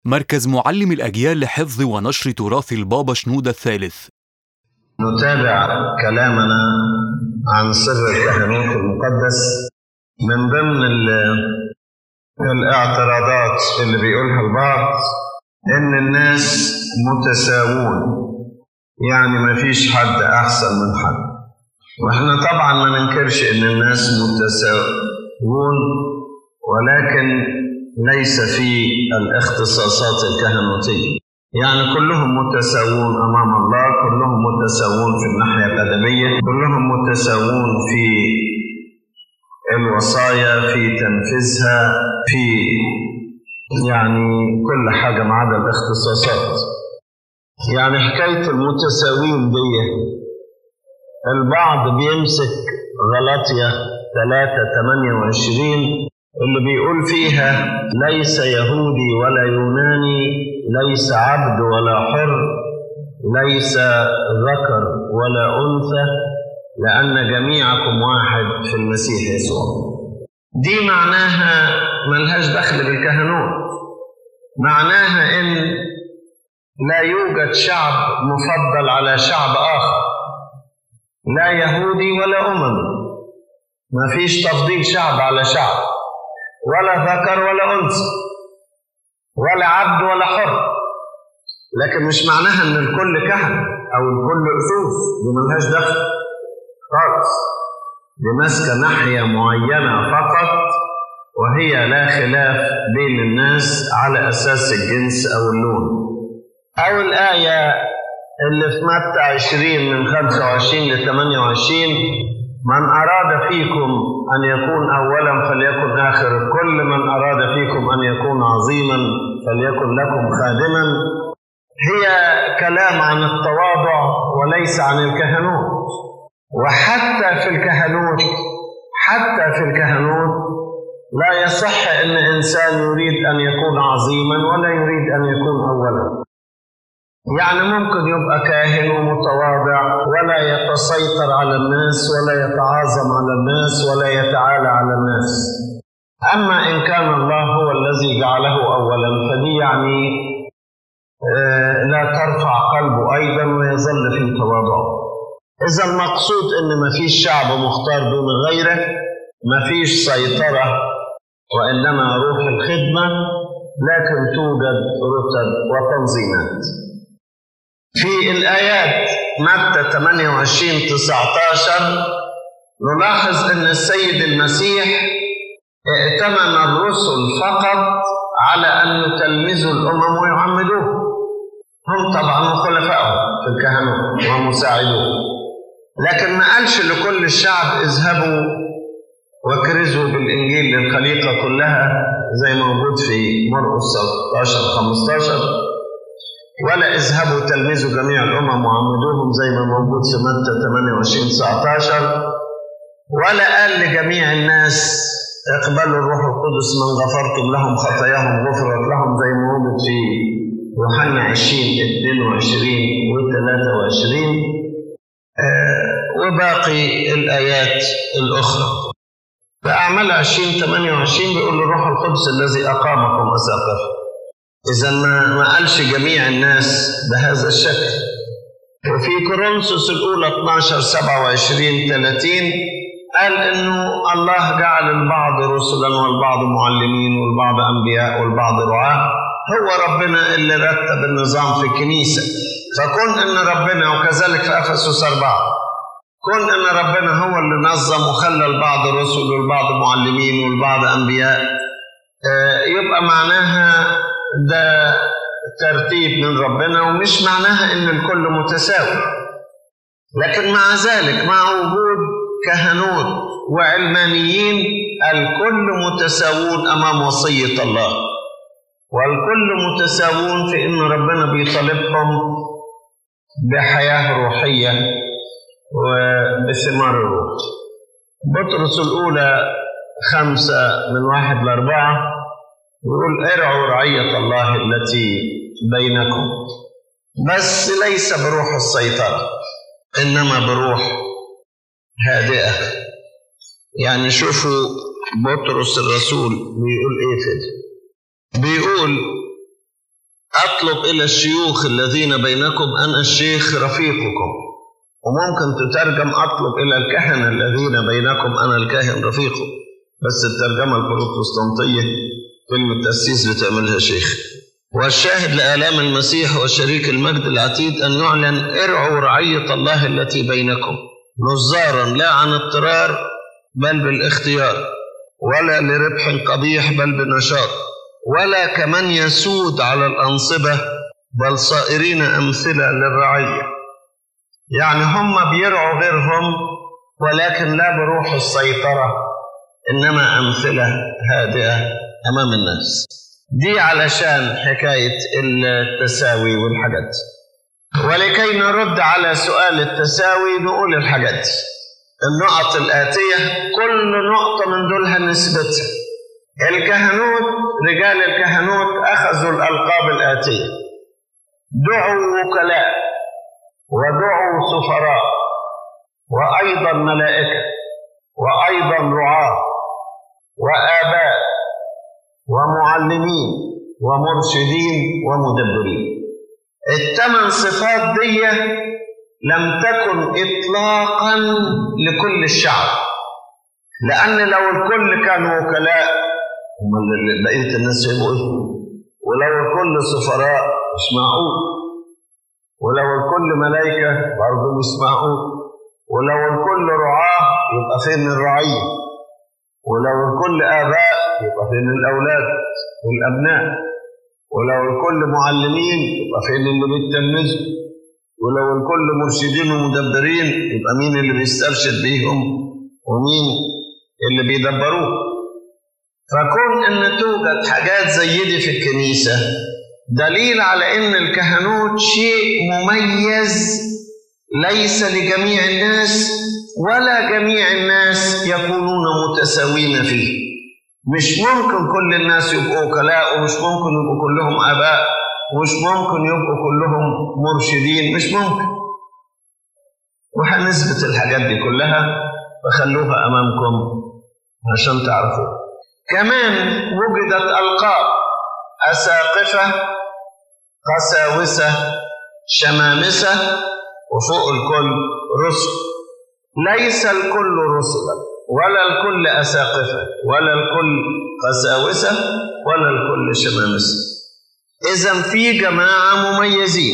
مركز معلم الأجيال لحفظ ونشر تراث البابا شنودة الثالث نتابع كلامنا عن سر الكهنوت المقدس من ضمن ال- الاعتراضات اللي بيقولها البعض ان الناس متساوون يعني ما فيش حد احسن من حد واحنا طبعا ما ننكرش ان الناس متساوون ولكن ليس في الاختصاصات الكهنوتيه يعني كلهم متساوون امام الله كلهم متساوون في الناحيه الادبيه كلهم متساوون في الوصايا في تنفيذها في يعني كل حاجه ما عدا الاختصاصات يعني حكايه المتساوين دي البعض بيمسك غلطية 3 28 اللي بيقول فيها ليس يهودي ولا يوناني ليس عبد ولا حر ليس ذكر ولا أنثى لأن جميعكم واحد في المسيح يسوع دي معناها ملهاش دخل بالكهنوت معناها إن لا يوجد شعب مفضل على شعب آخر لا يهودي ولا أممي ما فيش تفضيل شعب على شعب ولا ذكر ولا أنثى ولا عبد ولا حر لكن مش معناها ان الكل كهنة او الكل اسوس دي ملهاش دخل خالص دي ماسكة ناحية معينة فقط وهي لا خلاف بين الناس على اساس الجنس او اللون او الآية اللي في متى 20 من 25 ل 28 من أراد فيكم أن يكون أولا فليكن آخر كل من أراد فيكم أن يكون عظيما فليكن لكم خادما هي كلام عن التواضع وليس عن الكهنوت وحتى في الكهنوت حتى في الكهنوت لا يصح أن إنسان يريد أن يكون عظيما ولا يريد أن يكون أولا يعني ممكن يبقى كاهن ومتواضع ولا يتسيطر على الناس ولا يتعاظم على الناس ولا يتعالى على الناس أما إن كان الله هو الذي جعله أولا فدي يعني آه لا ترفع قلبه أيضا ويظل في تواضعه إذا المقصود إن ما فيش شعب مختار دون غيره ما فيش سيطرة وإنما روح الخدمة لكن توجد رتب وتنظيمات في الآيات متى 28 19 نلاحظ أن السيد المسيح ائتمن الرسل فقط على أن يتلمذوا الأمم ويعمدوه هم طبعا خلفائهم في الكهنوت ومساعدوه لكن ما قالش لكل الشعب اذهبوا وكرزوا بالإنجيل للخليقة كلها زي موجود في مرقس 16 15 ولا اذهبوا تلمذوا جميع الامم وعمدوهم زي ما موجود في متى 28 19 ولا قال لجميع الناس اقبلوا الروح القدس من غفرتم لهم خطاياهم غفرت لهم زي ما موجود في يوحنا 20 22 و 23 آه وباقي الايات الاخرى فأعمال 20 28 بيقول الروح القدس الذي أقامكم أساقفه إذا ما ما قالش جميع الناس بهذا الشكل. وفي كورنثوس الأولى 12 27 30 قال إنه الله جعل البعض رسلا والبعض معلمين والبعض أنبياء والبعض رعاة. هو ربنا اللي رتب النظام في الكنيسة. فكون إن ربنا وكذلك في أفسس أربعة كون إن ربنا هو اللي نظم وخلى البعض رسل والبعض معلمين والبعض أنبياء يبقى معناها ده ترتيب من ربنا ومش معناها ان الكل متساوي لكن مع ذلك مع وجود كهنوت وعلمانيين الكل متساوون امام وصيه الله والكل متساوون في ان ربنا بيطالبهم بحياه روحيه وبثمار الروح بطرس الاولى خمسه من واحد لاربعه يقول ارعوا رعية الله التي بينكم بس ليس بروح السيطرة إنما بروح هادئة يعني شوفوا بطرس الرسول بيقول إيه كده بيقول أطلب إلى الشيوخ الذين بينكم أنا الشيخ رفيقكم وممكن تترجم أطلب إلى الكهنة الذين بينكم أنا الكاهن رفيقكم بس الترجمة البروتستانتية كلمة تأسيس بتعملها شيخ والشاهد لآلام المسيح وشريك المجد العتيد أن يعلن ارعوا رعية الله التي بينكم نزارا لا عن اضطرار بل بالاختيار ولا لربح قبيح بل بنشاط ولا كمن يسود على الأنصبة بل صائرين أمثلة للرعية يعني هم بيرعوا غيرهم ولكن لا بروح السيطرة إنما أمثلة هادئة أمام الناس دي علشان حكاية التساوي والحاجات ولكي نرد على سؤال التساوي نقول الحاجات دي النقط الآتية كل نقطة من دولها نسبتها الكهنوت رجال الكهنوت أخذوا الألقاب الآتية دعوا وكلاء ودعوا سفراء وأيضا ملائكة وأيضا رعاة وآباء ومعلمين ومرشدين ومدبرين الثمان صفات دي لم تكن إطلاقا لكل الشعب لأن لو الكل كانوا وكلاء بقية الناس يبقوا ولو الكل سفراء مش معقول ولو الكل ملائكة برضه مش معقول ولو الكل رعاة يبقى فين الرعية ولو الكل آباء يبقى فين الأولاد والأبناء ولو الكل معلمين يبقى فين اللي بيتلمذوا ولو الكل مرشدين ومدبرين يبقى مين اللي بيسترشد بيهم ومين اللي بيدبروه فكون ان توجد حاجات زي دي في الكنيسة دليل على ان الكهنوت شيء مميز ليس لجميع الناس ولا جميع الناس يكونون متساوين فيه مش ممكن كل الناس يبقوا وكلاء ومش ممكن يبقوا كلهم آباء ومش ممكن يبقوا كلهم مرشدين مش ممكن وهنثبت الحاجات دي كلها فخلوها أمامكم عشان تعرفوا كمان وجدت ألقاب أساقفة قساوسة شمامسة وفوق الكل رسل ليس الكل رسلا ولا الكل أساقفة ولا الكل قساوسة ولا الكل شمامسة إذا في جماعة مميزين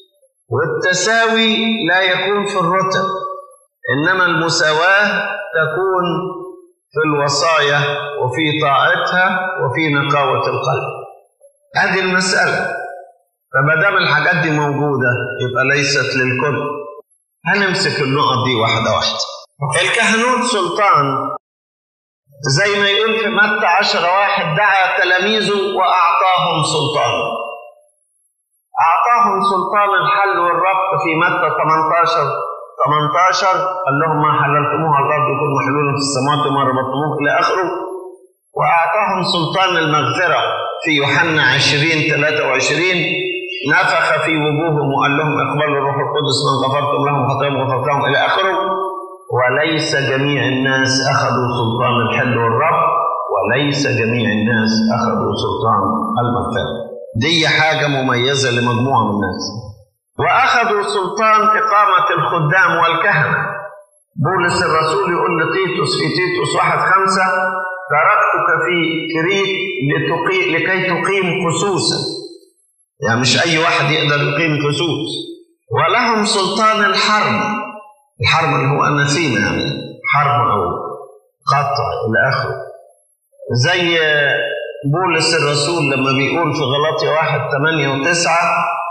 والتساوي لا يكون في الرتب إنما المساواة تكون في الوصايا وفي طاعتها وفي نقاوة القلب هذه المسألة فما دام الحاجات دي موجودة يبقى ليست للكل هنمسك النقط دي واحدة واحدة الكهنوت سلطان زي ما يقول في متى عشر واحد دعا تلاميذه وأعطاهم سلطان أعطاهم سلطان الحل والربط في متى 18 18 قال لهم ما حللتموه على الأرض يكون محلول في السماوات وما ربطتموه إلى آخره وأعطاهم سلطان المغفرة في يوحنا 20 23 نفخ في وجوههم وقال لهم اقبلوا الروح القدس من غفرتم لهم خطاياهم غفرت لهم الى اخره وليس جميع الناس اخذوا سلطان الحل والرب وليس جميع الناس اخذوا سلطان المغفره دي حاجه مميزه لمجموعه من الناس واخذوا سلطان اقامه الخدام والكهنه بولس الرسول يقول لتيتوس في تيتوس واحد خمسة تركتك في كريت لتقي... لكي تقيم خصوصا يعني مش أي واحد يقدر يقيم خصوص ولهم سلطان الحرب الحرب اللي هو أناثينا يعني حرب أو قطع إلى آخره زي بولس الرسول لما بيقول في غلاطي واحد ثمانية وتسعة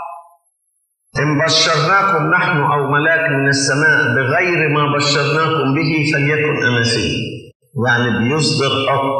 إن بشرناكم نحن أو ملاك من السماء بغير ما بشرناكم به فليكن أناثيم يعني بيصدر حكم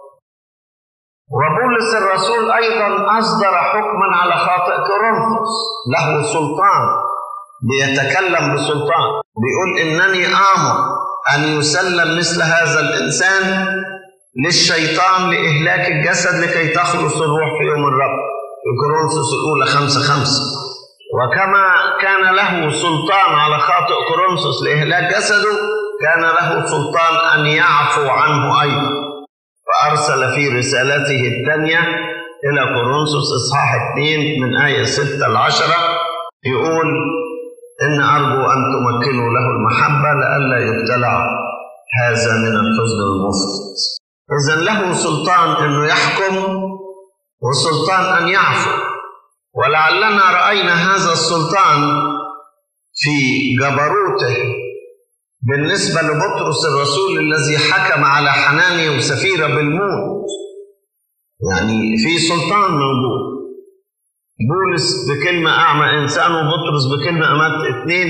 وبولس الرسول أيضا أصدر حكما على خاطئ كورنثوس له سلطان بيتكلم بسلطان بيقول إنني آمر أن يسلم مثل هذا الإنسان للشيطان لإهلاك الجسد لكي تخلص الروح في يوم الرب في كورنثوس الأولى خمسة خمسة وكما كان له سلطان على خاطئ كورنثوس لإهلاك جسده كان له سلطان أن يعفو عنه أيضا فأرسل في رسالته الثانية إلى كورنثوس إصحاح 2 من آية 6 ل 10 يقول إن أرجو أن تمكنوا له المحبة لئلا يبتلع هذا من الحزن المفرط إذا له سلطان أنه يحكم وسلطان أن يعفو ولعلنا رأينا هذا السلطان في جبروته بالنسبة لبطرس الرسول الذي حكم على حنانيا وسفيرة بالموت يعني في سلطان موجود بولس بكلمة أعمى إنسان وبطرس بكلمة أمات اثنين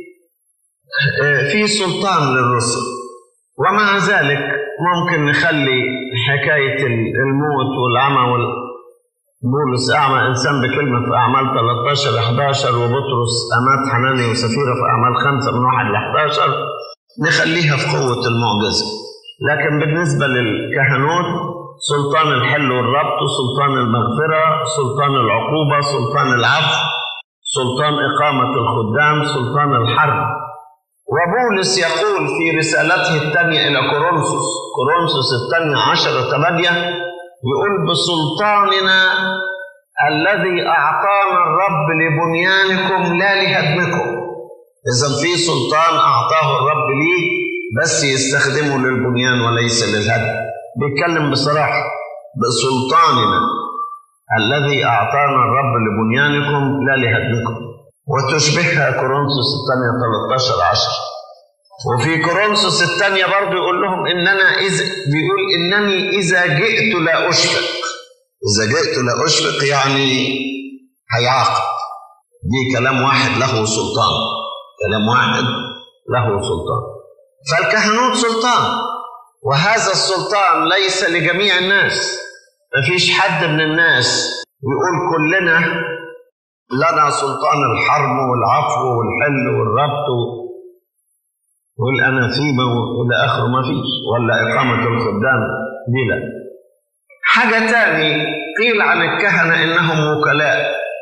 في سلطان للرسل ومع ذلك ممكن نخلي حكاية الموت والعمى وال... بولس أعمى إنسان بكلمة في أعمال 13 11 وبطرس أمات حناني وسفيرة في أعمال 5 من 1 ل 11 نخليها في قوة المعجزة لكن بالنسبة للكهنوت سلطان الحل والربط سلطان المغفرة سلطان العقوبة سلطان العفو سلطان إقامة الخدام سلطان الحرب وبولس يقول في رسالته الثانية إلى كورنثوس كورنثوس الثانية عشرة ثمانية يقول بسلطاننا الذي أعطانا الرب لبنيانكم لا لهدمكم إذا في سلطان أعطاه الرب لي بس يستخدمه للبنيان وليس للهدم بيتكلم بصراحة بسلطاننا الذي أعطانا الرب لبنيانكم لا لهدمكم وتشبهها كورنثوس الثانية 13 10 وفي كورنثوس الثانية برضه يقول لهم إننا إذا بيقول إنني إذا جئت لا أشفق إذا جئت لا أشفق يعني هيعاقب دي كلام واحد له سلطان كلام واحد له سلطان فالكهنوت سلطان وهذا السلطان ليس لجميع الناس مفيش حد من الناس يقول كلنا لنا سلطان الحرب والعفو والحل والربط والأناثيمة وإلى آخره ما فيش ولا إقامة الخدام دي لا حاجة تاني قيل عن الكهنة إنهم وكلاء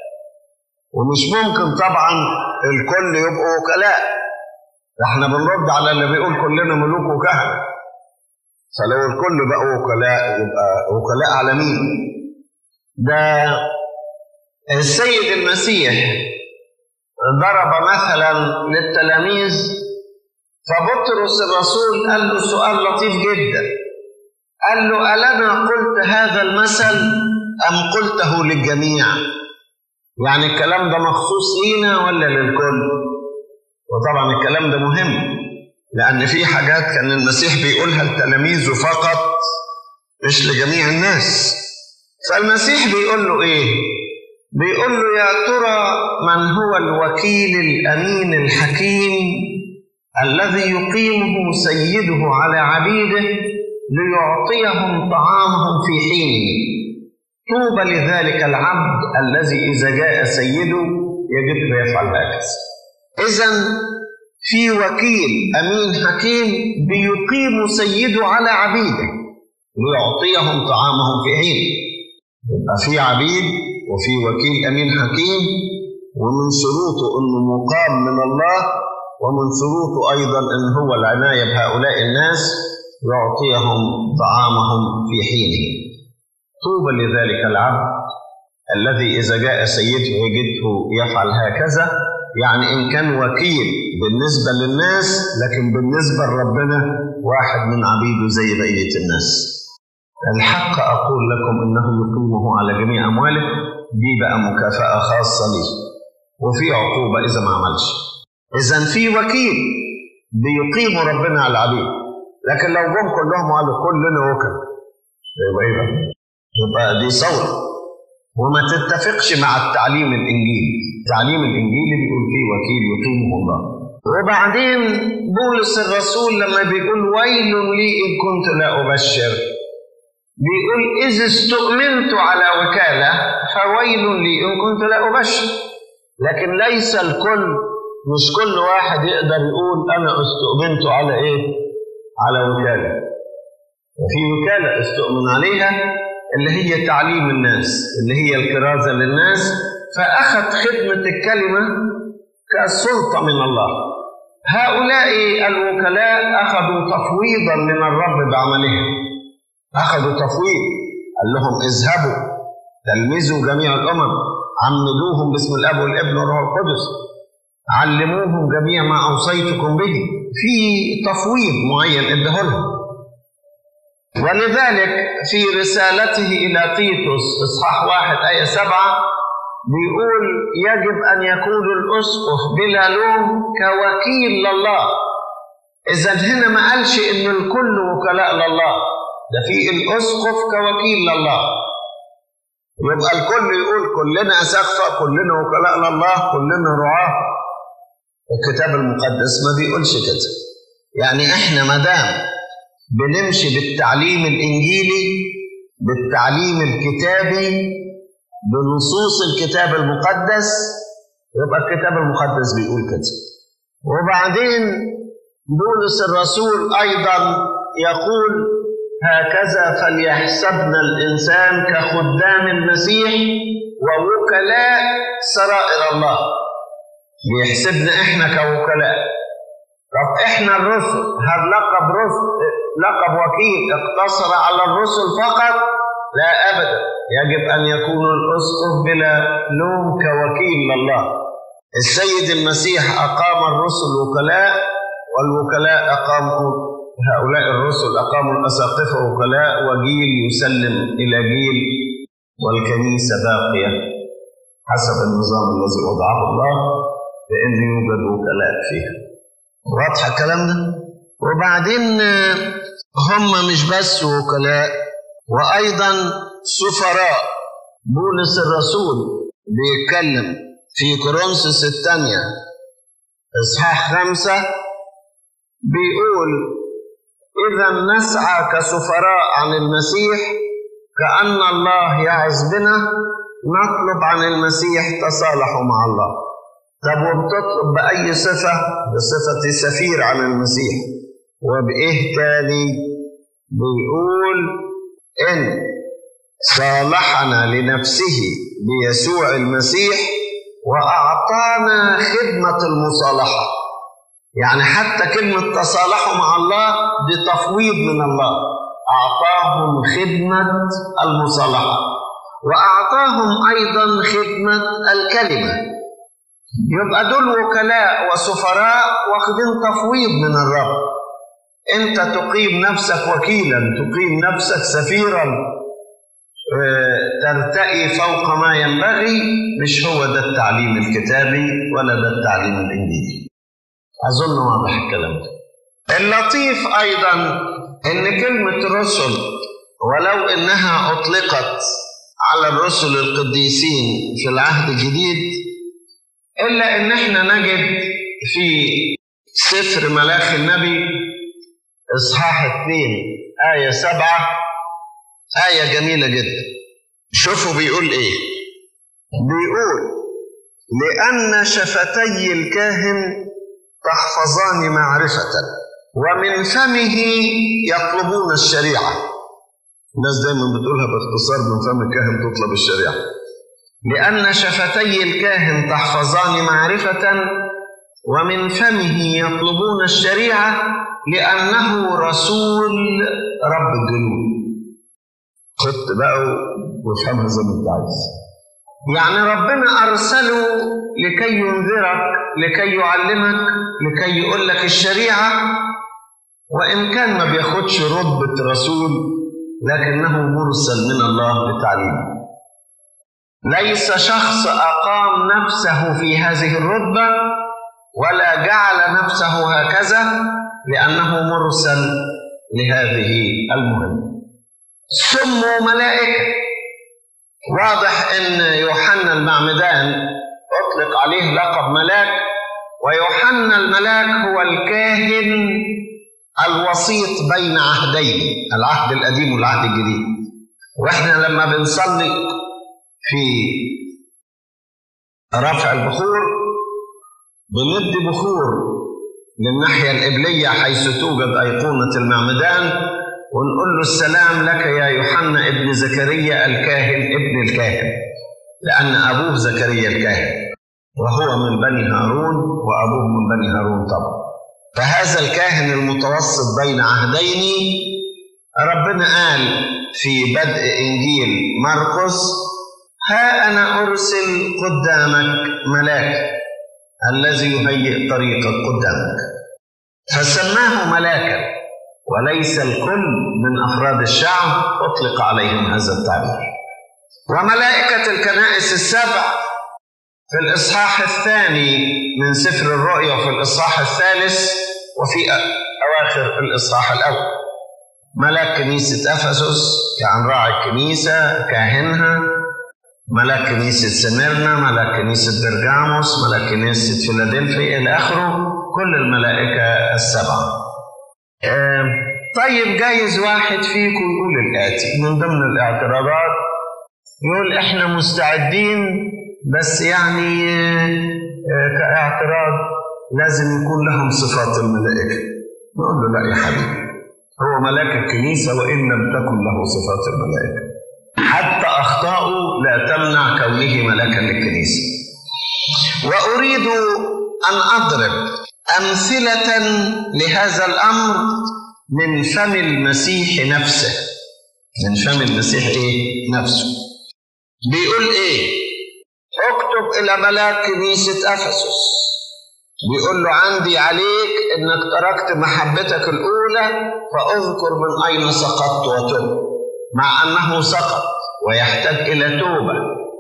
ومش ممكن طبعا الكل يبقوا وكلاء احنا بنرد على اللي بيقول كلنا ملوك وكهنة فلو الكل بقوا وكلاء يبقى وكلاء على مين؟ ده السيد المسيح ضرب مثلا للتلاميذ فبطرس الرسول قال له سؤال لطيف جدا قال له ألنا قلت هذا المثل أم قلته للجميع يعني الكلام ده مخصوص لينا ولا للكل وطبعا الكلام ده مهم لأن في حاجات كان المسيح بيقولها لتلاميذه فقط مش لجميع الناس فالمسيح بيقول له إيه بيقول له يا ترى من هو الوكيل الأمين الحكيم الذي يقيمه سيده على عبيده ليعطيهم طعامهم في حينه طوبى لذلك العبد الذي إذا جاء سيده يجب يفعل هكذا إذا في وكيل أمين حكيم بيقيم سيده على عبيده ليعطيهم طعامهم في حينه يبقى في عبيد وفي وكيل أمين حكيم ومن شروطه أنه مقام من الله ومن شروطه أيضا أن هو العناية بهؤلاء الناس يعطيهم طعامهم في حينه طوبى لذلك العبد الذي إذا جاء سيده يجده يفعل هكذا يعني إن كان وكيل بالنسبة للناس لكن بالنسبة لربنا واحد من عبيده زي بقية الناس الحق أقول لكم إنه يقيمه على جميع أمواله دي بقى مكافأة خاصة لي وفي عقوبة إذا ما عملش إذا في وكيل بيقيم ربنا على العبيد لكن لو جم كلهم قالوا كلنا وكل يبقى إيه بقى؟ يبقى دي ثورة وما تتفقش مع التعليم الإنجيلي التعليم الإنجيلي بيقول فيه وكيل يقيمه الله وبعدين بولس الرسول لما بيقول ويل لي إن كنت لا أبشر بيقول إذا استؤمنت على وكالة فويل لي إن كنت لا أبشر لكن ليس الكل مش كل واحد يقدر يقول أنا استؤمنت على إيه؟ على وكالة وفي وكالة استؤمن عليها اللي هي تعليم الناس اللي هي الكرازة للناس فأخذ خدمة الكلمة كسلطة من الله هؤلاء الوكلاء أخذوا تفويضا من الرب بعملهم أخذوا تفويض قال لهم اذهبوا تلمذوا جميع الأمم عمدوهم باسم الأب والابن والروح القدس علموهم جميع ما أوصيتكم به في تفويض معين ادهولهم ولذلك في رسالته إلى تيتوس إصحاح واحد آية سبعة بيقول يجب أن يكون الأسقف بلا لوم كوكيل لله إذا هنا ما قالش إن الكل وكلاء لله ده في الأسقف كوكيل لله يبقى الكل يقول كلنا أسقفة كلنا وكلاء لله كلنا رعاة الكتاب المقدس ما بيقولش كده يعني احنا ما دام بنمشي بالتعليم الانجيلي بالتعليم الكتابي بنصوص الكتاب المقدس يبقى الكتاب المقدس بيقول كده وبعدين بولس الرسول ايضا يقول هكذا فليحسبنا الانسان كخدام المسيح ووكلاء سرائر الله بيحسبنا احنا كوكلاء طب احنا الرسل هل لقب رسل لقب وكيل اقتصر على الرسل فقط لا ابدا يجب ان يكون الاسقف بلا لوم كوكيل لله السيد المسيح اقام الرسل وكلاء والوكلاء اقاموا هؤلاء الرسل اقاموا الاساقفه وكلاء وجيل يسلم الى جيل والكنيسه باقيه حسب النظام الذي وضعه الله لأن يوجد وكلاء فيها واضح الكلام ده وبعدين هم مش بس وكلاء وأيضا سفراء بولس الرسول بيتكلم في كورنثوس الثانية إصحاح خمسة بيقول إذا نسعى كسفراء عن المسيح كأن الله يعظ بنا نطلب عن المسيح تصالحوا مع الله طب وبتطلب بأي صفة؟ بصفة سفير عن المسيح وبإيه تاني؟ بيقول إن صالحنا لنفسه بيسوع المسيح وأعطانا خدمة المصالحة يعني حتى كلمة تصالحوا مع الله دي تفويض من الله أعطاهم خدمة المصالحة وأعطاهم أيضا خدمة الكلمة يبقى دول وكلاء وسفراء واخدين تفويض من الرب انت تقيم نفسك وكيلا تقيم نفسك سفيرا ترتقي فوق ما ينبغي مش هو ده التعليم الكتابي ولا ده التعليم الانجيلي اظن واضح الكلام ده اللطيف ايضا ان كلمه رسل ولو انها اطلقت على الرسل القديسين في العهد الجديد إلا إن إحنا نجد في سفر ملاخي النبي إصحاح اثنين آية سبعة آية جميلة جدا شوفوا بيقول إيه بيقول لأن شفتي الكاهن تحفظان معرفة ومن فمه يطلبون الشريعة الناس دايما بتقولها باختصار من فم الكاهن تطلب الشريعة لأن شفتي الكاهن تحفظان معرفة ومن فمه يطلبون الشريعة لأنه رسول رب الجنود خدت بقى وافهمها زي ما انت عايز يعني ربنا أرسله لكي ينذرك لكي يعلمك لكي يقول لك الشريعة وإن كان ما بياخدش رتبة رسول لكنه مرسل من الله لتعليمه ليس شخص أقام نفسه في هذه الرتبة ولا جعل نفسه هكذا لأنه مرسل لهذه المهمة سموا ملائكة واضح أن يوحنا المعمدان أطلق عليه لقب ملاك ويوحنا الملاك هو الكاهن الوسيط بين عهدين العهد القديم والعهد الجديد واحنا لما بنصلي في رفع البخور بندي بخور للناحية القبلية حيث توجد أيقونة المعمدان ونقول له السلام لك يا يوحنا ابن زكريا الكاهن ابن الكاهن لأن أبوه زكريا الكاهن وهو من بني هارون وأبوه من بني هارون طبعا فهذا الكاهن المتوسط بين عهدين ربنا قال في بدء إنجيل مرقس ها أنا أرسل قدامك ملاك الذي يهيئ طريقك قدامك فسماه ملاكا وليس الكل من أفراد الشعب أطلق عليهم هذا التعبير وملائكة الكنائس السبع في الإصحاح الثاني من سفر الرؤيا في الإصحاح الثالث وفي أواخر الإصحاح الأول ملاك كنيسة أفسس كان راعي الكنيسة كاهنها ملاك كنيسة سميرنا ملاك كنيسة برجاموس ملاك كنيسة فيلادلفيا إلى آخره كل الملائكة السبعة آه طيب جايز واحد فيكم يقول الآتي من ضمن الاعتراضات يقول إحنا مستعدين بس يعني آه كاعتراض لازم يكون لهم صفات الملائكة نقول له لا يا حبيبي هو ملاك الكنيسة وإن لم تكن له صفات الملائكة حتى أخطاؤه لا تمنع كونه ملاكا للكنيسة وأريد أن أضرب أمثلة لهذا الأمر من فم المسيح نفسه من فم المسيح إيه؟ نفسه بيقول إيه؟ اكتب إلى ملاك كنيسة أفسس بيقول له عندي عليك إنك تركت محبتك الأولى فاذكر من أين سقطت وتب مع أنه سقط ويحتاج إلى توبة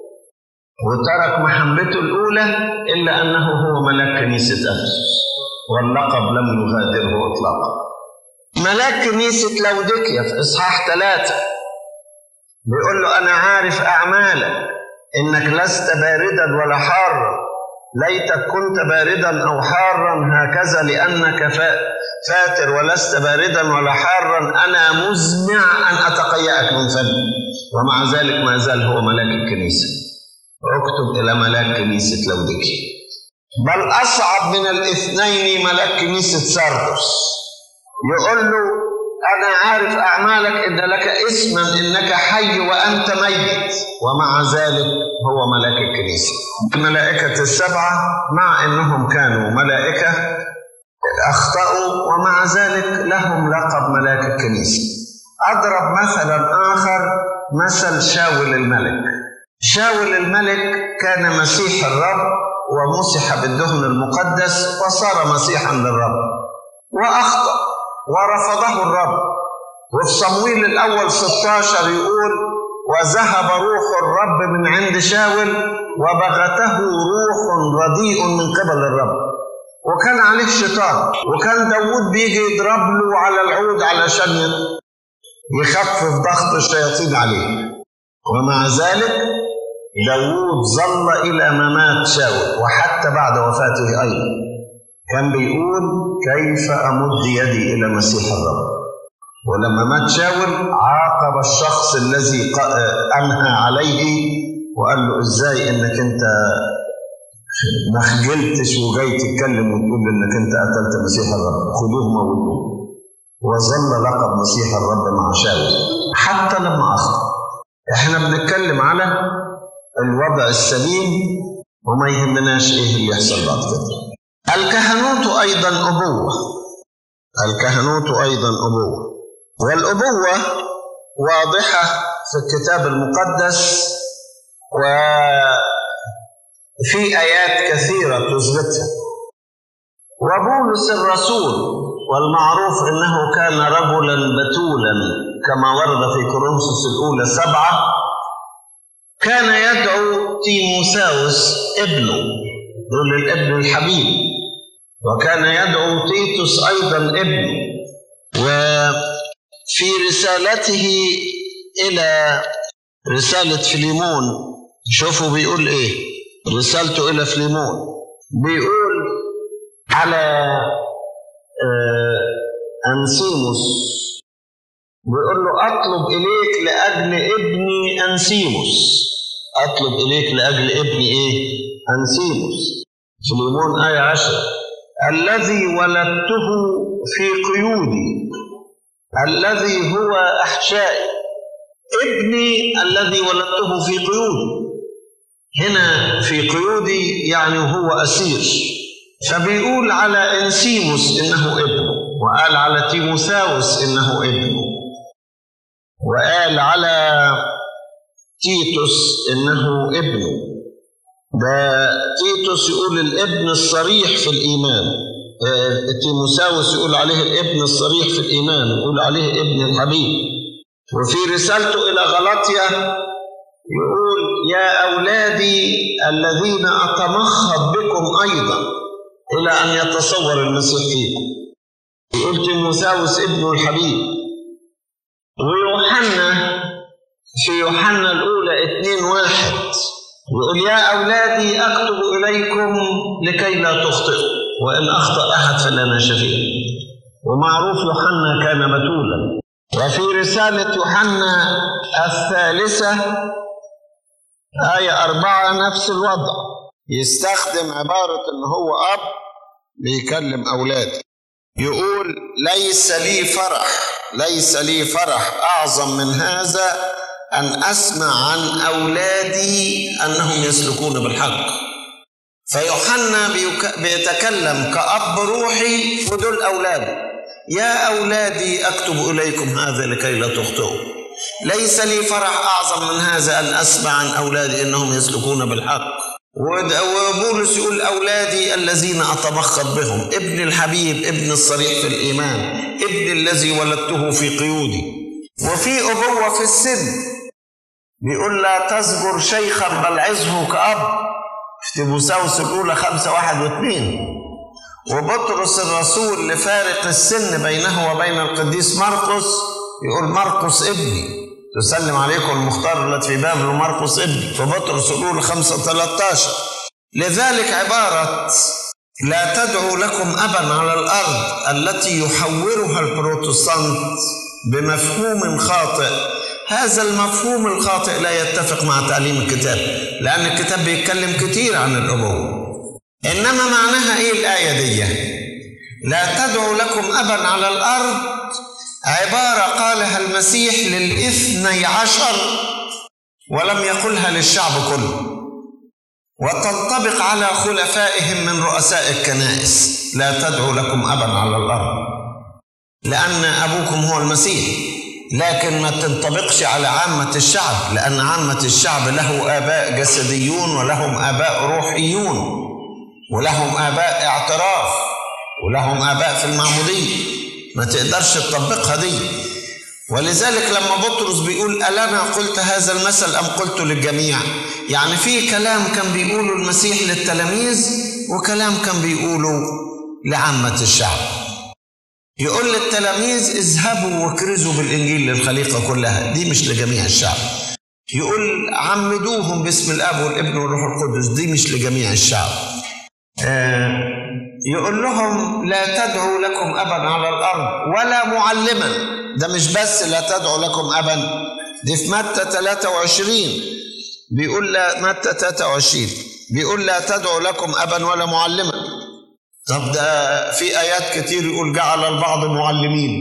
وترك محبته الأولى إلا أنه هو ملاك كنيسة أفسس واللقب لم يغادره إطلاقا ملاك كنيسة لوديكيا في إصحاح ثلاثة بيقول له أنا عارف أعمالك إنك لست باردا ولا حارا ليتك كنت باردا أو حارا هكذا لأنك فاتر ولست باردا ولا حارا أنا مزمع أن أتقيأك من فمي ومع ذلك ما زال هو ملاك الكنيسة اكتب إلى ملاك كنيسة لوديكيا بل أصعب من الاثنين ملاك كنيسة ساردس يقول له أنا عارف أعمالك إن لك اسما إنك حي وأنت ميت ومع ذلك هو ملاك الكنيسة الملائكة السبعة مع أنهم كانوا ملائكة أخطأوا ومع ذلك لهم لقب ملاك الكنيسة أضرب مثلا آخر مثل شاول الملك شاول الملك كان مسيح الرب ومسح بالدهن المقدس وصار مسيحا للرب وأخطأ ورفضه الرب وفي صمويل الأول 16 يقول وذهب روح الرب من عند شاول وبغته روح رديء من قبل الرب وكان عليه شيطان وكان داود بيجي يضرب له على العود علشان يخفف ضغط الشياطين عليه ومع ذلك داود ظل إلى ما مات شاول وحتى بعد وفاته أيضا كان بيقول كيف أمد يدي إلى مسيح الرب ولما مات شاول عاقب الشخص الذي أنهى عليه وقال له إزاي إنك أنت ما خجلتش وجاي تتكلم وتقول إنك أنت قتلت مسيح الرب خذوه موتوه وظل لقب مسيح الرب مع شاول حتى لما أخطأ إحنا بنتكلم على الوضع السليم وما يهمناش إيه اللي يحصل بعد كده الكهنوت أيضا أبوة الكهنوت أيضا أبوة والأبوة واضحة في الكتاب المقدس وفي آيات كثيرة تثبتها وبولس الرسول والمعروف أنه كان رجلا بتولا كما ورد في كورنثوس الأولى سبعة كان يدعو تيموساوس ابنه دول الابن الحبيب وكان يدعو تيتوس أيضا ابنه وفي رسالته إلى رسالة فليمون شوفوا بيقول إيه رسالته إلى فليمون بيقول على أنسيموس بيقول له أطلب إليك لأجل ابني أنسيموس أطلب إليك لأجل ابني إيه أنسيموس فليمون آية عشر الذي ولدته في قيودي الذي هو أحشائي ابني الذي ولدته في قيودي هنا في قيودي يعني هو أسير فبيقول على انسيموس انه ابنه وقال على تيموثاوس انه ابنه وقال على تيتوس إنه ابنه ده تيتوس يقول الابن الصريح في الإيمان آه، تيموساوس يقول عليه الابن الصريح في الإيمان يقول عليه ابن الحبيب وفي رسالته إلى غلطية يقول يا أولادي الذين أتمخض بكم أيضا إلى أن يتصور المسيح فيكم يقول تيموساوس ابن الحبيب ويوحنا في يوحنا الأولى اتنين واحد يقول يا أولادي أكتب إليكم لكي لا تخطئوا وإن أخطأ أحد فلنا شفيع ومعروف يوحنا كان بتولا وفي رسالة يوحنا الثالثة آية أربعة نفس الوضع يستخدم عبارة إن هو أب بيكلم أولاده يقول ليس لي فرح ليس لي فرح أعظم من هذا أن أسمع عن أولادي أنهم يسلكون بالحق فيوحنا بيك- بيتكلم كأب روحي ودول أولاده يا أولادي أكتب إليكم هذا لكي لا تخطئوا ليس لي فرح أعظم من هذا أن أسمع عن أولادي أنهم يسلكون بالحق ود- وبولس يقول أولادي الذين أتمخض بهم ابن الحبيب ابن الصريح في الإيمان ابن الذي ولدته في قيودي وفي أبوة في السن بيقول لا تزجر شيخا بل عزه كأب في تيموساوس الأولى خمسة واحد واثنين وبطرس الرسول لفارق السن بينه وبين القديس مرقس يقول مرقس ابني تسلم عليكم المختار التي في بابل مرقس ابني فبطرس الأولى خمسة 13 لذلك عبارة لا تدعوا لكم أبا على الأرض التي يحورها البروتستانت بمفهوم خاطئ هذا المفهوم الخاطئ لا يتفق مع تعليم الكتاب لأن الكتاب بيتكلم كتير عن الأبوة إنما معناها إيه الآية دي لا تدعوا لكم أبا على الأرض عبارة قالها المسيح للإثني عشر ولم يقلها للشعب كله وتنطبق على خلفائهم من رؤساء الكنائس لا تدعوا لكم أبا على الأرض لأن أبوكم هو المسيح لكن ما تنطبقش على عامة الشعب لأن عامة الشعب له آباء جسديون ولهم آباء روحيون ولهم آباء اعتراف ولهم آباء في المعمودية ما تقدرش تطبقها دي ولذلك لما بطرس بيقول ألنا قلت هذا المثل أم قلت للجميع يعني في كلام كان بيقوله المسيح للتلاميذ وكلام كان بيقوله لعامة الشعب يقول للتلاميذ اذهبوا واكرزوا بالإنجيل للخليقة كلها دي مش لجميع الشعب يقول عمدوهم باسم الاب والابن والروح القدس دي مش لجميع الشعب آه، يقول لهم لا تدعوا لكم ابا على الارض ولا معلما ده مش بس لا تدعوا لكم ابا دي في متى 23 بيقول لا متى 23 بيقول لا تدعوا لكم ابا ولا معلما طب ده في ايات كتير يقول جعل البعض معلمين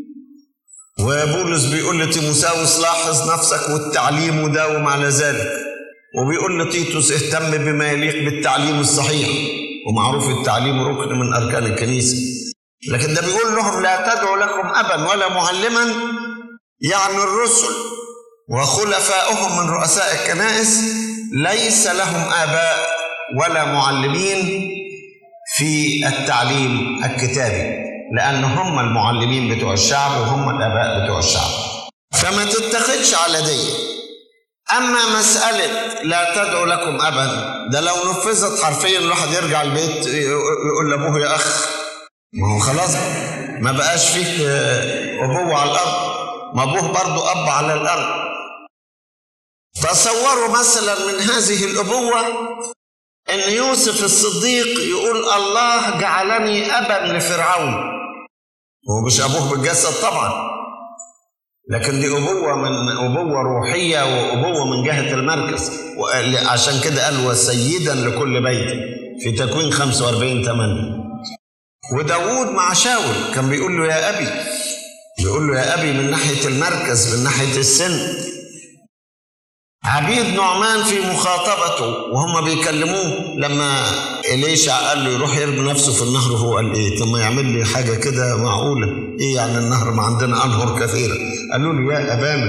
وبولس بيقول لتيموساوس لاحظ نفسك والتعليم وداوم على ذلك وبيقول لتيتوس اهتم بما يليق بالتعليم الصحيح ومعروف التعليم ركن من اركان الكنيسه لكن ده بيقول لهم لا تدعوا لكم ابا ولا معلما يعني الرسل وخلفاؤهم من رؤساء الكنائس ليس لهم اباء ولا معلمين في التعليم الكتابي لأن هم المعلمين بتوع الشعب وهم الآباء بتوع الشعب فما تتخذش على دي أما مسألة لا تدعو لكم أبا ده لو نفذت حرفيا الواحد يرجع البيت يقول لأبوه يا أخ ما هو خلاص ما بقاش فيه أبوة على الأرض ما أبوه برضه أب على الأرض تصوروا مثلا من هذه الأبوة ان يوسف الصديق يقول الله جعلني ابا لفرعون هو مش ابوه بالجسد طبعا لكن دي ابوه من ابوه روحيه وابوه من جهه المركز عشان كده قال وسيدا لكل بيت في تكوين 45 8 وداوود مع شاول كان بيقول له يا ابي بيقول له يا ابي من ناحيه المركز من ناحيه السن عبيد نعمان في مخاطبته وهم بيكلموه لما إليشع قال له يروح يرمي نفسه في النهر هو قال ايه طب ما يعمل لي حاجه كده معقوله ايه يعني النهر ما عندنا انهر كثيره قالوا له يا ابانا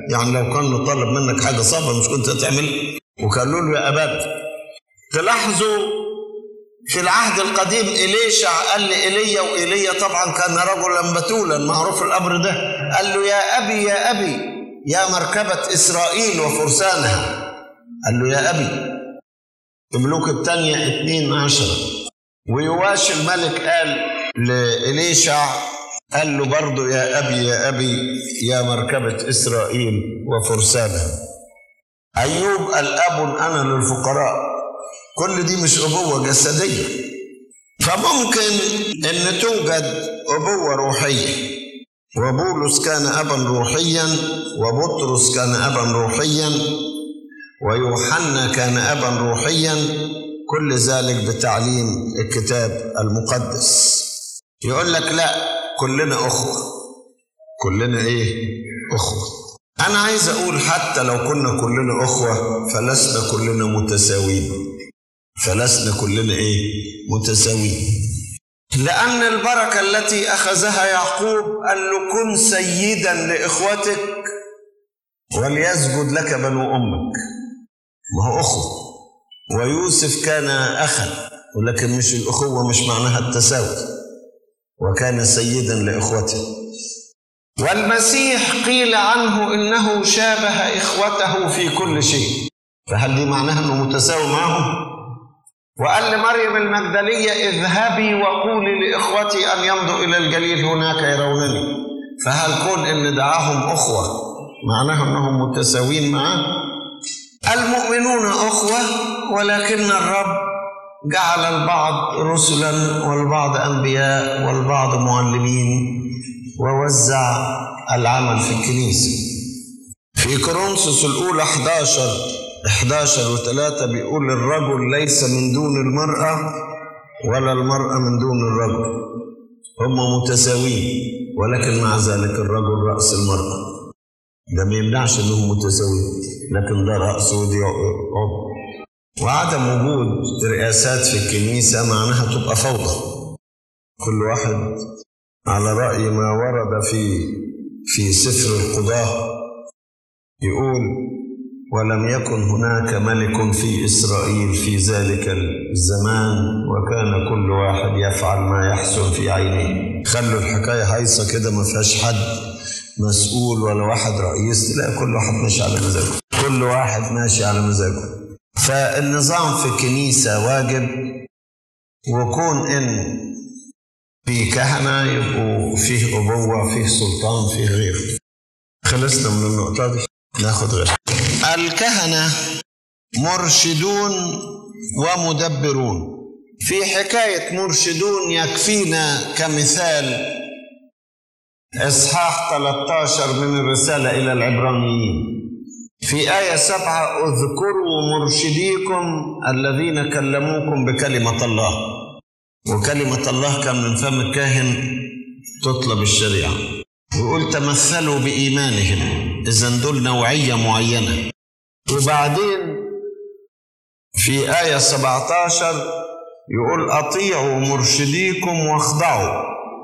يعني لو كان طلب منك حاجة صعبة مش كنت هتعمل وقالوا له يا أبات تلاحظوا في العهد القديم إليشع قال لإيليا وإيليا طبعا كان رجلا بتولا معروف الأمر ده قال له يا أبي يا أبي يا مركبة إسرائيل وفرسانها قال له يا أبي ملوك الثانية اتنين عشرة ويواش الملك قال لإليشع قال له برضه يا أبي يا أبي يا مركبة إسرائيل وفرسانها أيوب الأب أنا للفقراء كل دي مش أبوة جسدية فممكن أن توجد أبوة روحية وبولس كان أبا روحيا وبطرس كان أبا روحيا ويوحنا كان أبا روحيا كل ذلك بتعليم الكتاب المقدس يقول لك لا كلنا أخوة كلنا إيه أخوة أنا عايز أقول حتى لو كنا كلنا أخوة فلسنا كلنا متساويين فلسنا كلنا إيه متساويين لأن البركة التي أخذها يعقوب قال له كن سيدا لإخوتك وليسجد لك بنو أمك ما هو أخوة ويوسف كان أخا ولكن مش الأخوة مش معناها التساوي وكان سيدا لإخوته والمسيح قيل عنه إنه شابه إخوته في كل شيء فهل دي معناها أنه متساوي معهم؟ وقال لمريم المجدلية اذهبي وقولي لإخوتي أن يمضوا إلى الجليل هناك يرونني فهل كون إن دعاهم أخوة معناه أنهم متساويين معاه؟ المؤمنون أخوة ولكن الرب جعل البعض رسلا والبعض أنبياء والبعض معلمين ووزع العمل في الكنيسة في كورنثوس الأولى 11 11 و3 بيقول الرجل ليس من دون المرأة ولا المرأة من دون الرجل هم متساويين ولكن مع ذلك الرجل رأس المرأة ده ما يمنعش انهم متساويين لكن ده رأس ودي عضو وعدم وجود رئاسات في الكنيسة معناها تبقى فوضى كل واحد على رأي ما ورد في في سفر القضاة يقول ولم يكن هناك ملك في إسرائيل في ذلك الزمان وكان كل واحد يفعل ما يحسن في عينيه خلوا الحكاية هايصة كده ما فيهاش حد مسؤول ولا واحد رئيس تلاقي كل واحد ماشي على مزاجه كل واحد ماشي على مزاجه فالنظام في الكنيسة واجب وكون إن في كهنة يبقوا فيه أبوة فيه سلطان فيه غير خلصنا من النقطة دي ناخد غير الكهنة مرشدون ومدبرون في حكاية مرشدون يكفينا كمثال إصحاح 13 من الرسالة إلى العبرانيين في آية سبعة اذكروا مرشديكم الذين كلموكم بكلمة الله وكلمة الله كان من فم الكاهن تطلب الشريعة ويقول تمثلوا بإيمانهم إذا دول نوعية معينة وبعدين في آية 17 يقول أطيعوا مرشديكم واخضعوا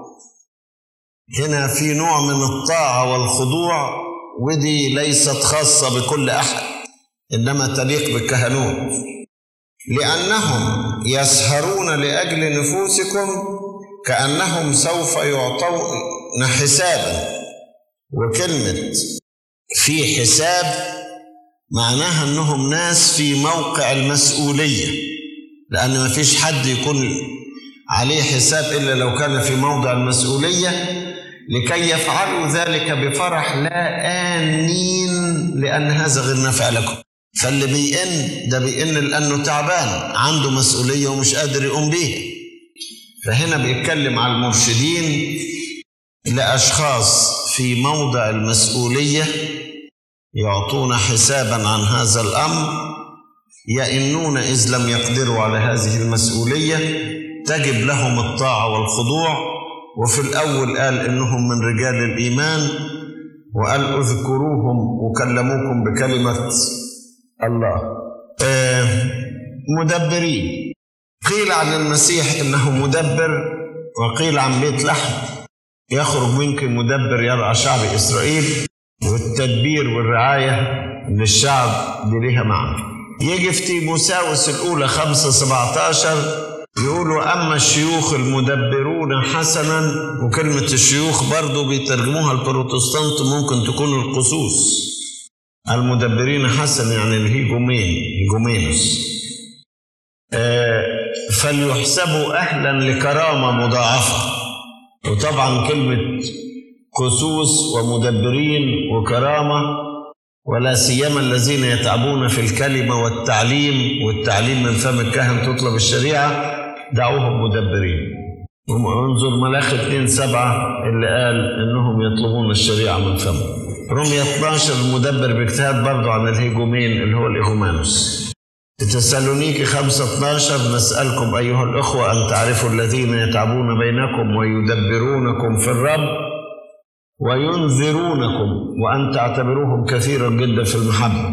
هنا في نوع من الطاعة والخضوع ودي ليست خاصة بكل أحد إنما تليق بالكهنوت لأنهم يسهرون لأجل نفوسكم كأنهم سوف يعطون حسابا وكلمة في حساب معناها أنهم ناس في موقع المسؤولية لأن ما فيش حد يكون عليه حساب إلا لو كان في موضع المسؤولية لكي يفعلوا ذلك بفرح لا آنين لأن هذا غير نافع لكم فاللي بيئن ده بيئن لأنه تعبان عنده مسؤولية ومش قادر يقوم بيها فهنا بيتكلم على المرشدين لأشخاص في موضع المسؤولية يعطون حسابا عن هذا الأمر يئنون إذ لم يقدروا على هذه المسؤولية تجب لهم الطاعة والخضوع وفي الأول قال إنهم من رجال الإيمان وقال اذكروهم وكلموكم بكلمة الله آه مدبرين قيل عن المسيح إنه مدبر وقيل عن بيت لحم يخرج منك مدبر يرعى شعب إسرائيل والتدبير والرعاية للشعب دي ليها معنى يجي في تيموساوس الأولى خمسة سبعتاشر يقولوا أما الشيوخ المدبرون حسنا وكلمة الشيوخ برضو بيترجموها البروتستانت ممكن تكون القصوص المدبرين حسنا يعني الهيجومين هيجومينوس آه فليحسبوا أهلا لكرامة مضاعفة وطبعا كلمة قصوص ومدبرين وكرامة ولا سيما الذين يتعبون في الكلمة والتعليم والتعليم من فم الكهن تطلب الشريعة دعوهم مدبرين انظر ملاخي 2 سبعة اللي قال انهم يطلبون الشريعة من فمه رمية 12 المدبر باجتهاد برضه عن الهيجومين اللي هو الإيغومانوس في تسالونيكي 5 12 نسألكم أيها الأخوة أن تعرفوا الذين يتعبون بينكم ويدبرونكم في الرب وينذرونكم وأن تعتبروهم كثيرا جدا في المحبة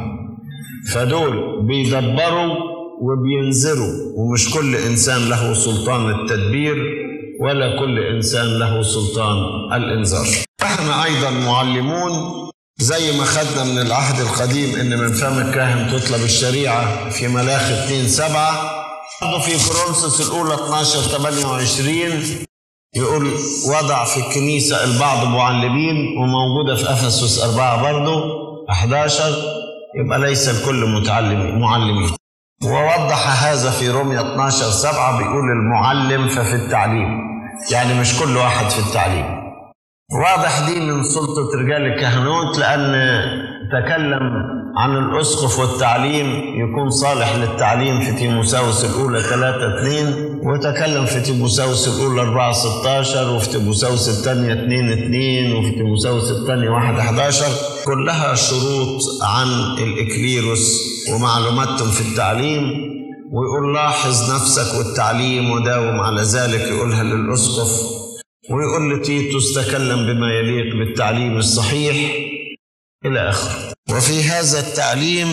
فدول بيدبروا وبينذروا ومش كل إنسان له سلطان التدبير ولا كل إنسان له سلطان الإنذار احنا أيضا معلمون زي ما خدنا من العهد القديم ان من فم الكاهن تطلب الشريعه في ملاخي 2 7 برضه في كورنثوس الاولى 12 28 يقول وضع في الكنيسه البعض معلمين وموجوده في افسس 4 برضه 11 يبقى ليس الكل متعلمين معلمين ووضح هذا في رومية 12 7 بيقول المعلم ففي التعليم يعني مش كل واحد في التعليم واضح دي من سلطة رجال الكهنوت لأن تكلم عن الأسقف والتعليم يكون صالح للتعليم في تيموساوس الأولى 3 2 وتكلم في تيموساوس الأولى 4 16 وفي تيموساوس الثانية 2 2 وفي تيموساوس الثانية 1 11 كلها شروط عن الإكليروس ومعلوماتهم في التعليم ويقول لاحظ نفسك والتعليم وداوم على ذلك يقولها للأسقف ويقول لتيتوس تكلم بما يليق بالتعليم الصحيح إلى آخره وفي هذا التعليم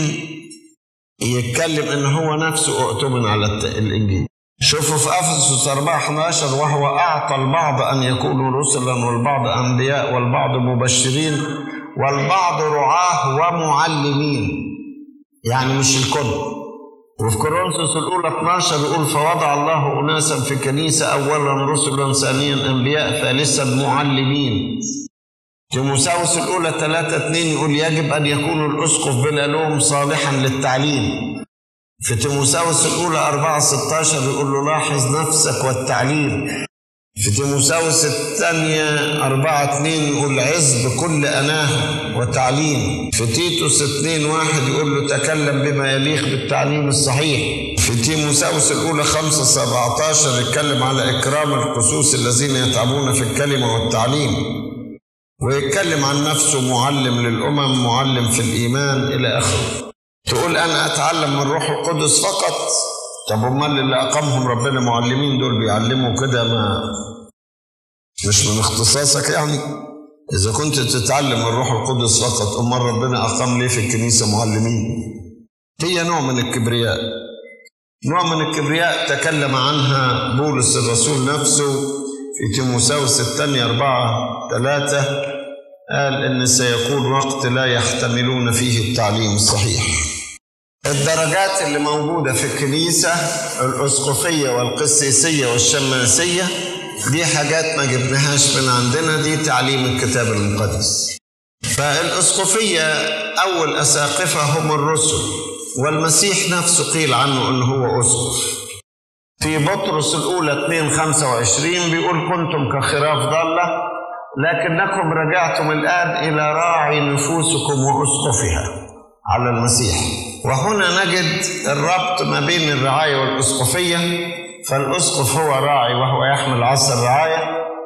يتكلم إن هو نفسه اؤتمن على الإنجيل شوفوا في أفسس 4 11 وهو أعطى البعض أن يكونوا رسلا والبعض أنبياء والبعض مبشرين والبعض رعاه ومعلمين يعني مش الكل وفي كورنثوس الأولى 12 يقول فوضع الله أناسا في الكنيسة أولا رسلا ثانيا أنبياء ثالثا معلمين تيموساوس الأولى 3 2 يقول يجب أن يكون الأسقف بلا لوم صالحا للتعليم في تيموساوس الأولى 4 16 يقول له لاحظ نفسك والتعليم في تيموساوس الثانية 4 2 يقول عز بكل أناه وتعليم في تيتوس 2 1 يقول له تكلم بما يليق بالتعليم الصحيح في تيموساوس الأولى 5 17 يتكلم على إكرام القسوس الذين يتعبون في الكلمة والتعليم ويتكلم عن نفسه معلم للأمم معلم في الإيمان إلى آخره تقول أنا أتعلم من روح القدس فقط طب امال اللي اقامهم ربنا معلمين دول بيعلموا كده ما مش من اختصاصك يعني اذا كنت تتعلم من الروح القدس فقط امال ربنا اقام ليه في الكنيسه معلمين هي نوع من الكبرياء نوع من الكبرياء تكلم عنها بولس الرسول نفسه في تيموساوس الثانية أربعة ثلاثة قال إن سيكون وقت لا يحتملون فيه التعليم الصحيح الدرجات اللي موجودة في الكنيسة الأسقفية والقسيسية والشماسية دي حاجات ما جبناهاش من عندنا دي تعليم الكتاب المقدس فالأسقفية أول أساقفة هم الرسل والمسيح نفسه قيل عنه أنه هو أسقف في بطرس الأولى 2 25 بيقول كنتم كخراف ضالة لكنكم رجعتم الآن إلى راعي نفوسكم وأسقفها على المسيح وهنا نجد الربط ما بين الرعاية والأسقفية فالأسقف هو راعي وهو يحمل عصا الرعاية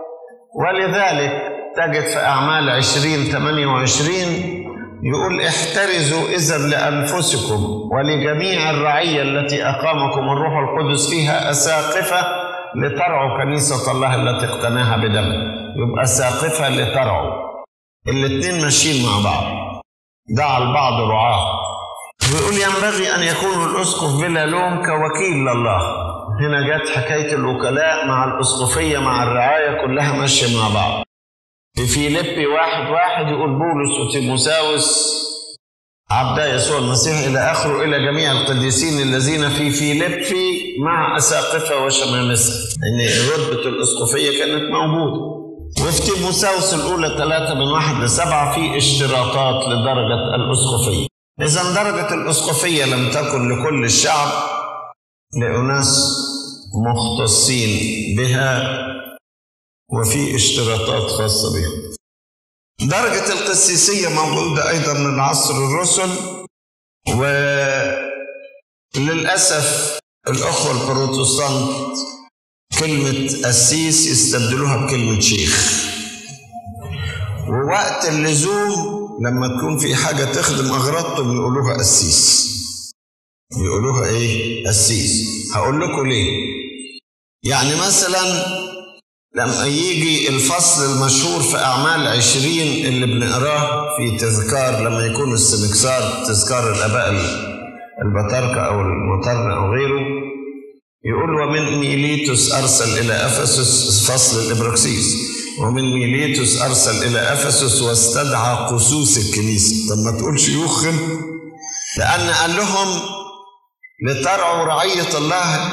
ولذلك تجد في أعمال 20 28 يقول احترزوا إذا لأنفسكم ولجميع الرعية التي أقامكم الروح القدس فيها أساقفة لترعوا كنيسة الله التي اقتناها بدم يبقى ساقفة لترعوا الاثنين ماشيين مع بعض دعا البعض رعاه ويقول ينبغي أن يكون الأسقف بلا لوم كوكيل لله هنا جت حكاية الوكلاء مع الأسقفية مع الرعاية كلها ماشية مع بعض في فيليبي واحد واحد يقول بولس وتيموساوس عبدا يسوع المسيح إلى آخره إلى جميع القديسين الذين في فيليبي مع أساقفة وشمامسة إن رتبة الأسقفية كانت موجودة وفي تيموساوس الأولى ثلاثة من واحد لسبعة في اشتراطات لدرجة الأسقفية إذا درجة الأسقفية لم تكن لكل الشعب لأناس مختصين بها وفي اشتراطات خاصة بها درجة القسيسية موجودة أيضا من عصر الرسل وللأسف الأخوة البروتستانت كلمة قسيس يستبدلوها بكلمة شيخ ووقت اللزوم لما تكون في حاجة تخدم أغراضهم يقولوها قسيس يقولوها إيه؟ قسيس هقول لكم ليه يعني مثلا لما يجي الفصل المشهور في أعمال عشرين اللي بنقراه في تذكار لما يكون السنكسار تذكار الآباء البطاركة أو المطرنة أو غيره يقول ومن ميليتوس أرسل إلى أفسس فصل الإبراكسيس ومن ميليتوس أرسل إلى أفسس واستدعى قسوس الكنيسة طب ما تقول شيوخ لأن قال لهم لترعوا رعية الله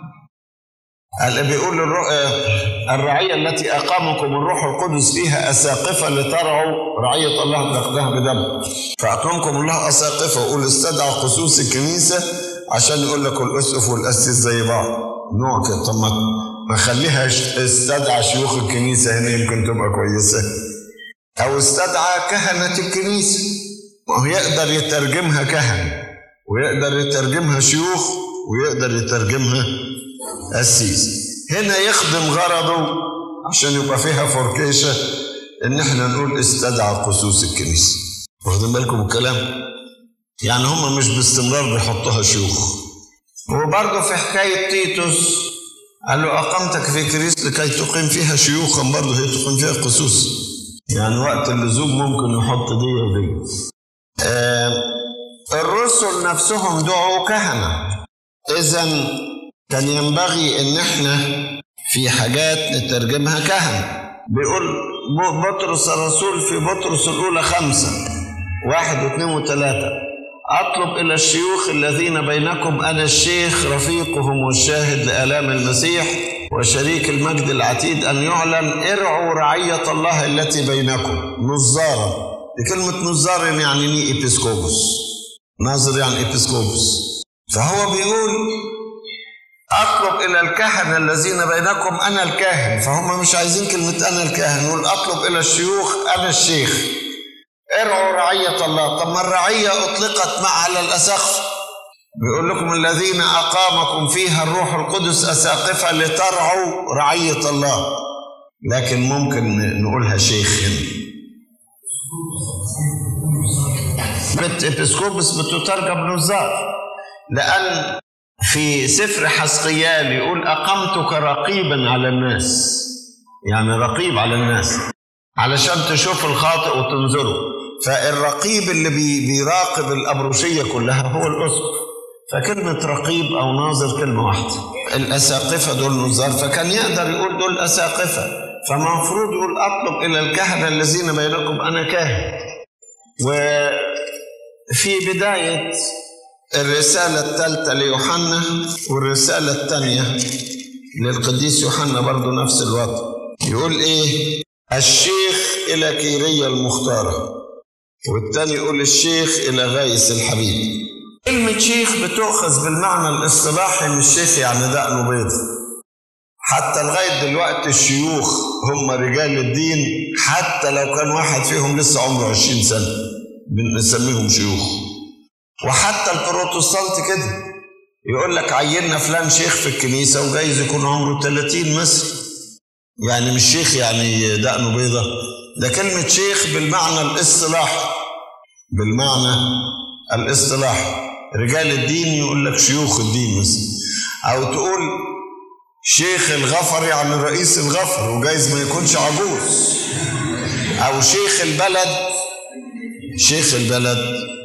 اللي بيقول الرعية التي أقامكم الروح القدس فيها أساقفة لترعوا رعية الله تاخدها بدم فأقامكم الله أساقفة ويقول استدعى قسوس الكنيسة عشان يقول لك الأسقف والأسيس زي بعض نوع كده طب ما خليها استدعى شيوخ الكنيسة هنا يمكن تبقى كويسة أو استدعى كهنة الكنيسة ما هو يقدر يترجمها كهنة ويقدر يترجمها شيوخ ويقدر يترجمها قسيس هنا يخدم غرضه عشان يبقى فيها فركيشة إن إحنا نقول استدعى قسوس الكنيسة واخدين بالكم الكلام؟ يعني هم مش باستمرار بيحطوها شيوخ وبرضه في حكاية تيتوس قال له أقمتك في كريس لكي تقيم فيها شيوخا برضه هي تقيم فيها قسوس يعني وقت اللزوم ممكن يحط دي ودي آه الرسل نفسهم دعوا كهنة إذا كان ينبغي إن إحنا في حاجات نترجمها كهنة بيقول بطرس الرسول في بطرس الأولى خمسة واحد واثنين وثلاثة أطلب إلى الشيوخ الذين بينكم أنا الشيخ رفيقهم والشاهد لآلام المسيح وشريك المجد العتيد أن يعلن ارعوا رعية الله التي بينكم نظارا بكلمة نظار يعني ني إبسكوبوس ناظر يعني إبسكوبوس فهو بيقول أطلب إلى الكهنة الذين بينكم أنا الكاهن فهم مش عايزين كلمة أنا الكاهن يقول أطلب إلى الشيوخ أنا الشيخ ارعوا رعية الله طب ما الرعية أطلقت مع على الأسقف بيقول لكم الذين أقامكم فيها الروح القدس أساقفة لترعوا رعية الله لكن ممكن نقولها شيخ هنا بت إبسكوبس بتترجم نزار لأن في سفر حسقيال يقول أقمتك رقيبا على الناس يعني رقيب على الناس علشان تشوف الخاطئ وتنظره فالرقيب اللي بي بيراقب الأبروشية كلها هو الأسقف فكلمة رقيب أو ناظر كلمة واحدة الأساقفة دول نظار فكان يقدر يقول دول أساقفة فمفروض يقول أطلب إلى الكهنة الذين بينكم أنا كاهن وفي بداية الرسالة الثالثة ليوحنا والرسالة الثانية للقديس يوحنا برضو نفس الوضع يقول إيه الشيخ إلى كيرية المختارة والثاني يقول الشيخ إلى غايس الحبيب كلمة شيخ بتؤخذ بالمعنى الاصطلاحي من الشيخ يعني دقنه بيض حتى لغاية دلوقتي الشيوخ هم رجال الدين حتى لو كان واحد فيهم لسه عمره 20 سنة بنسميهم شيوخ وحتى البروتستانت كده يقول لك عيننا فلان شيخ في الكنيسة وجايز يكون عمره 30 مثلا يعني مش شيخ يعني دقنه بيضة ده كلمة شيخ بالمعنى الاصطلاحي بالمعنى الاصطلاحي رجال الدين يقول لك شيوخ الدين مثلا أو تقول شيخ الغفر يعني رئيس الغفر وجايز ما يكونش عجوز أو شيخ البلد شيخ البلد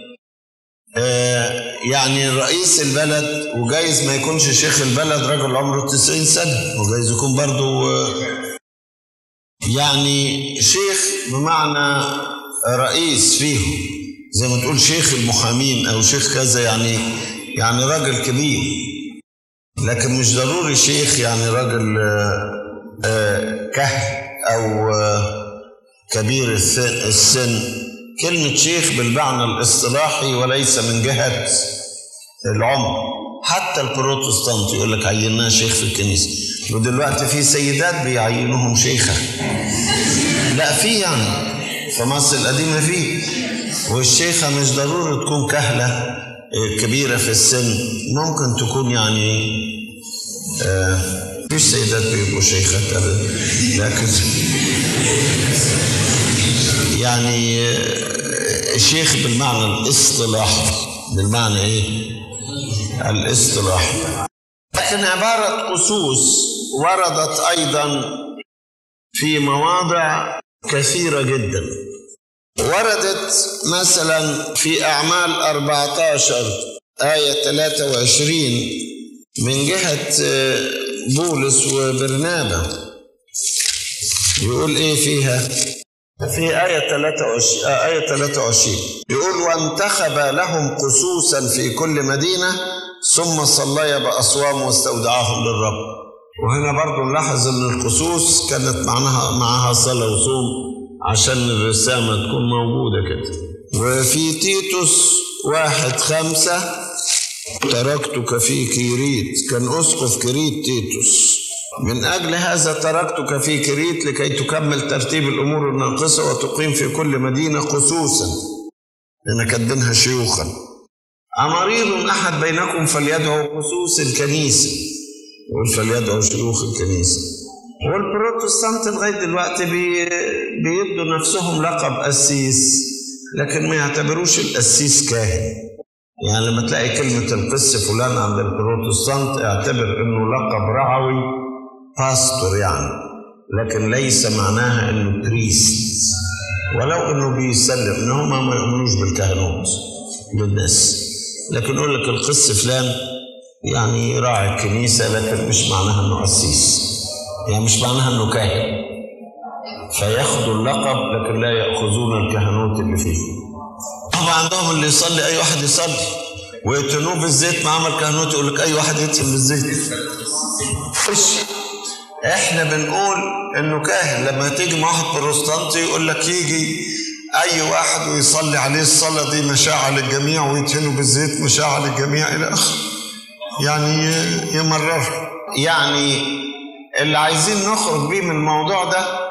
آه يعني رئيس البلد وجايز ما يكونش شيخ البلد راجل عمره 90 سنة وجايز يكون برضه آه يعني شيخ بمعنى رئيس فيهم زي ما تقول شيخ المحامين او شيخ كذا يعني يعني راجل كبير لكن مش ضروري شيخ يعني راجل آه، آه، كهل او آه، كبير السن- السن كلمة شيخ بالمعنى الاصطلاحي وليس من جهة العمر حتى البروتستانت يقول لك عيناه شيخ في الكنيسة ودلوقتي في سيدات بيعينوهم شيخة لا في يعني في مصر القديمة في والشيخة مش ضروري تكون كهلة آه، كبيرة في السن ممكن تكون يعني آه، مفيش سيدات بيبقوا شيخات أبدا لكن يعني آه، شيخ بالمعنى الاصطلاحي بالمعنى ايه؟ الاصطلاحي لكن عبارة قصوص وردت أيضا في مواضع كثيرة جدا وردت مثلا في أعمال 14 آية 23 من جهة آه، بولس وبرنابا يقول إيه فيها؟ في آية 23 آه، آية 23 يقول وانتخب لهم قصوصا في كل مدينة ثم صلي بأصوام واستودعهم للرب وهنا برضو نلاحظ ان القصوص كانت معناها معها صلاة وصوم عشان الرسامة تكون موجودة كده وفي تيتوس واحد خمسة تركتك في كيريت كان أسقف كيريت تيتوس من أجل هذا تركتك في كريت لكي تكمل ترتيب الأمور الناقصة وتقيم في كل مدينة خصوصا لأن كاتبينها شيوخا أمريض أحد بينكم فليدعو خصوص الكنيسة يقول فليدعو شيوخ الكنيسة والبروتستانت لغاية دلوقتي بي بيدوا نفسهم لقب قسيس لكن ما يعتبروش القسيس كاهن يعني لما تلاقي كلمة القس فلان عند البروتستانت اعتبر انه لقب رعوي باستور يعني لكن ليس معناها انه بريست ولو انه بيسلم ان هم ما يؤمنوش بالكهنوت للناس لكن يقول لك القس فلان يعني راعي الكنيسة لكن مش معناها انه قسيس يعني مش معناها انه كاهن فياخدوا اللقب لكن لا يأخذون الكهنوت اللي فيه هم عندهم اللي يصلي اي واحد يصلي ويتنوه بالزيت مع عمل كهنوت يقول لك اي واحد يتم بالزيت خش احنا بنقول انه كاهن لما تيجي مع واحد بروستانتي يقول لك يجي اي واحد ويصلي عليه الصلاه دي مشاعة للجميع ويدهنوا بالزيت مشاعة للجميع الى اخره يعني يمرر يعني اللي عايزين نخرج بيه من الموضوع ده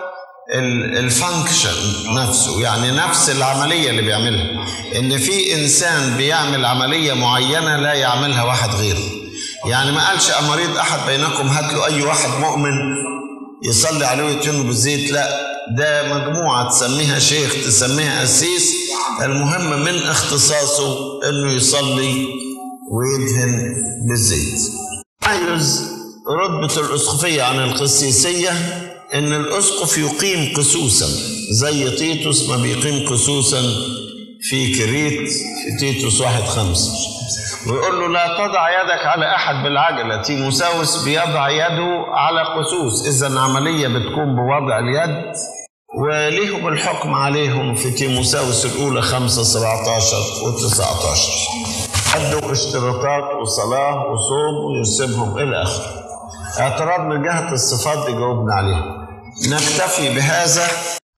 الفانكشن نفسه يعني نفس العملية اللي بيعملها ان في انسان بيعمل عملية معينة لا يعملها واحد غيره يعني ما قالش امريض احد بينكم هات له اي واحد مؤمن يصلي عليه ويتنه بالزيت لا ده مجموعة تسميها شيخ تسميها قسيس المهم من اختصاصه انه يصلي ويدهن بالزيت تميز رتبة الأسقفية عن القسيسية إن الأسقف يقيم قسوسا زي تيتوس ما بيقيم قسوسا في كريت في تيتوس واحد خمسة ويقول له لا تضع يدك على أحد بالعجلة تيموساوس بيضع يده على قسوس إذا عملية بتكون بوضع اليد وليهم الحكم عليهم في تيموساوس الأولى خمسة سبعة عشر وتسعة عشر أدوا اشتراطات وصلاة وصوم ويرسمهم إلى آخره اعتراض من جهة الصفات دي جاوبنا عليها نكتفي بهذا